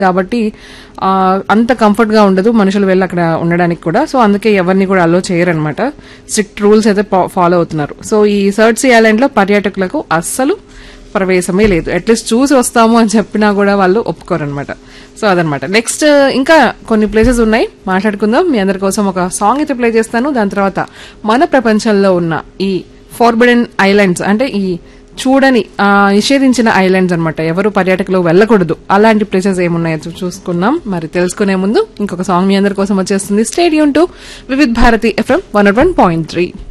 కాబట్టి ఆ, అంత కంఫర్ట్ గా ఉండదు మనుషులు వెళ్ళి అక్కడ ఉండడానికి కూడా సో అందుకే ఎవరిని కూడా అలో చేయరనమాట స్ట్రిక్ట్ రూల్స్ అయితే ఫాలో అవుతున్నారు సో ఈ సర్ట్సీ ఐలాండ్ లో పర్యాటకులకు అస్సలు ప్రవేశమే లేదు అట్లీస్ట్ చూసి వస్తాము అని చెప్పినా కూడా వాళ్ళు ఒప్పుకోరనమాట సో అదనమాట నెక్స్ట్ ఇంకా కొన్ని ప్లేసెస్ ఉన్నాయి మాట్లాడుకుందాం మీ అందరి కోసం ఒక సాంగ్ అయితే ప్లే చేస్తాను దాని తర్వాత మన ప్రపంచంలో ఉన్న ఈ ఫార్బిడెన్ ఐలాండ్స్ అంటే ఈ చూడని ఆ, నిషేధించిన ఐలాండ్స్ అన్నమాట ఎవరు పర్యాటకులు వెళ్ళకూడదు అలాంటి ప్లేసెస్ ఏమున్నాయో చూ- చూసుకుందాం మరి తెలుసుకునే ముందు ఇంకొక సాంగ్ మీ అందరి కోసం వచ్చేస్తుంది stadium to Vividh Bharati FM one one point three